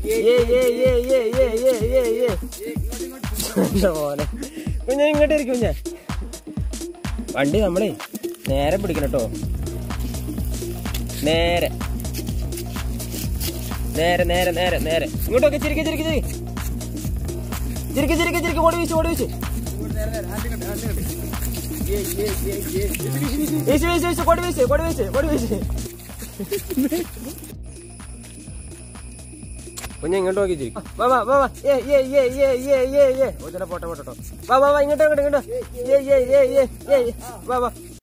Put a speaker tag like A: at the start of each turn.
A: ഏ ഏ ഏ ഏ ഏ ഏ ഏ ഏ എന്താ പോലെ കുഞ്ഞ ഇങ്ങോട്ട് ഇരിക്കും കുഞ്ഞ വണ്ടി നമ്മളേ നേരെ പിടിക്കണം കേട്ടോ നേരെ നേരെ നേരെ നേരെ നേരെ ഇങ്ങോട്ടൊക്കെ ചിരിക്ക ചിരിക്ക ചിരി ചിരിക്ക ചിരിക്ക ചിരിക്ക ഓടി വീശു ഓടി വീശു വീശു വീശു വീശു കൊടി വീശു കൊടി വീശു കൊടി വീശു കുഞ്ഞ ഇങ്ങോട്ട് നോക്കി ചിരി വാ വാ വാ വാ ഏ ഏ ഏ ഏ ഏ ഏ ഏ ഓ ചില പോട്ടെ പോട്ടെ വാ വാ വാ ഇങ്ങോട്ട് ഇങ്ങോട്ട് ഇങ്ങോട്ട് ഏ ഏ ഏ ഏ ഏ വാ വാ